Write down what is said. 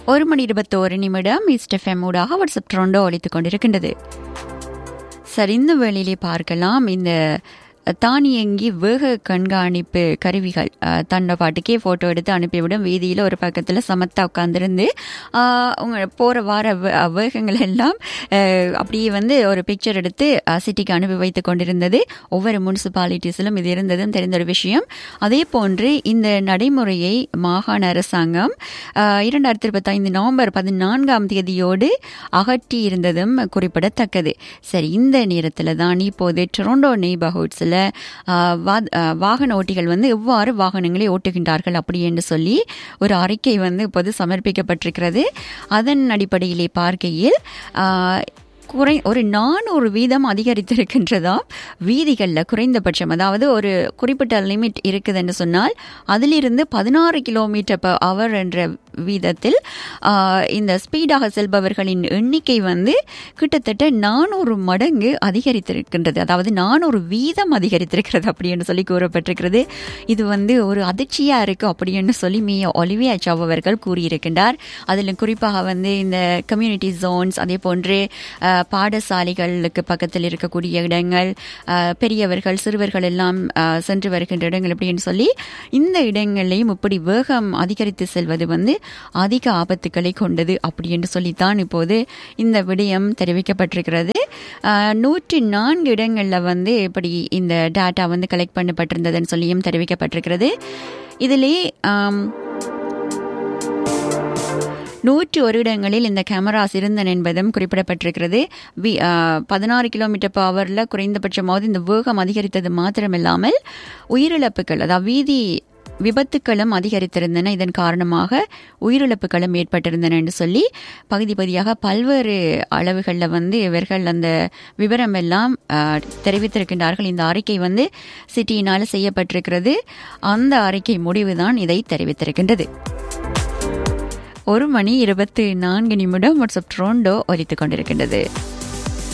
ஒரு மணி இருபத்தோரு நிமிடம் ஈஸ்ட் எஃப்எம் ஊடாக வாட்ஸ்அப் ட்ரோண்டோ ஒழித்துக் கொண்டிருக்கின்றது சரி இந்த வேளையிலே பார்க்கலாம் இந்த தானியங்கி வேக கண்காணிப்பு கருவிகள் அஹ், தன்னை பாட்டுக்கே ஃபோட்டோ எடுத்து அனுப்பிவிடும் வீதியில் ஒரு பக்கத்தில் சமத்தா உட்காந்துருந்து அவங்க போகிற வார வே- வேகங்கள் எல்லாம் அஹ், அப்படியே வந்து ஒரு பிக்சர் எடுத்து சிட்டிக்கு அனுப்பி வைத்து கொண்டிருந்தது ஒவ்வொரு முனிசிபாலிட்டிஸிலும் இது இருந்ததும் தெரிந்த ஒரு விஷயம் அதே போன்று இந்த நடைமுறையை மாகாண அரசாங்கம் அஹ், இரண்டாயிரத்தி இருபத்தைந்து நவம்பர் பதினான்காம் தேதியோடு அகற்றி இருந்ததும் குறிப்பிடத்தக்கது சரி இந்த நேரத்தில் தான் இப்போது டொரண்டோ நெய்பர்ஹுட்ஸில் வாகன ஓட்டிகள் வந்து எவ்வாறு வாகனங்களை ஓட்டுகின்றார்கள் அப்படி என்று சொல்லி ஒரு அறிக்கை வந்து இப்போது சமர்ப்பிக்கப்பட்டிருக்கிறது அதன் அடிப்படையிலே பார்க்கையில் ஆஹ், குறை ஒரு நானூறு வீதம் அதிகரித்திருக்கின்றதாம் வீதிகளில் குறைந்தபட்சம் அதாவது ஒரு குறிப்பிட்ட லிமிட் இருக்குதுன்னு சொன்னால் அதிலிருந்து பதினாறு கிலோமீட்டர் பர் அவர் என்ற வீதத்தில் ஆஹ், இந்த ஸ்பீடாக செல்பவர்களின் எண்ணிக்கை வந்து கிட்டத்தட்ட நானூறு மடங்கு அதிகரித்திருக்கின்றது அதாவது நானூறு வீதம் அதிகரித்திருக்கிறது அப்படின்னு சொல்லி கூறப்பட்டிருக்கிறது இது வந்து ஒரு அதிர்ச்சியா இருக்கு அப்படின்னு சொல்லி மிய ஒலிவியா சாவ் அவர்கள் கூறியிருக்கின்றார் அதில் குறிப்பாக வந்து இந்த கம்யூனிட்டி ஜோன்ஸ் அதே போன்று அஹ், பாடசாலைகளுக்கு பக்கத்தில் இருக்கக்கூடிய இடங்கள் அஹ், பெரியவர்கள் சிறுவர்கள் எல்லாம் அஹ், சென்று வருகின்ற இடங்கள் அப்படின்னு சொல்லி இந்த இடங்களையும் இப்படி வேகம் அதிகரித்து செல்வது வந்து அதிக ஆபத்துக்களை கொண்டது அப்படி என்று சொல்லித்தான் இப்போது இந்த விடயம் தெரிவிக்கப்பட்டிருக்கிறது அஹ், நூற்றி நான்கு இடங்களில் வந்து இப்படி இந்த டேட்டா வந்து கலெக்ட் பண்ணப்பட்டிருந்ததுன்னு சொல்லியும் தெரிவிக்கப்பட்டிருக்கிறது இதிலே ஆம், நூற்றி ஒரு இடங்களில் இந்த கேமராஸ் இருந்தன என்பதும் குறிப்பிடப்பட்டிருக்கிறது வி- ஆ, பதினாறு கிலோமீட்டர் பவரில் குறைந்தபட்சமாவது இந்த வேகம் அதிகரித்தது மாத்திரமில்லாமல் உயிரிழப்புகள் அதாவது வீதி விபத்துக்களும் அதிகரித்திருந்தன இதன் காரணமாக உயிரிழப்புகளும் ஏற்பட்டிருந்தன என்று சொல்லி பகுதி பகுதியாக பல்வேறு அளவுகளில் வந்து இவர்கள் அந்த விவரம் எல்லாம் ஆ, தெரிவித்திருக்கின்றார்கள் இந்த அறிக்கை வந்து சிட்டியினால் செய்யப்பட்டிருக்கிறது அந்த அறிக்கை முடிவுதான் இதை தெரிவித்திருக்கின்றது ஒரு மணி இருபத்தி நான்கு நிமிடம் வாட்ஸ்அப் ட்ரோண்டோ ஒலித்துக் கொண்டிருக்கின்றது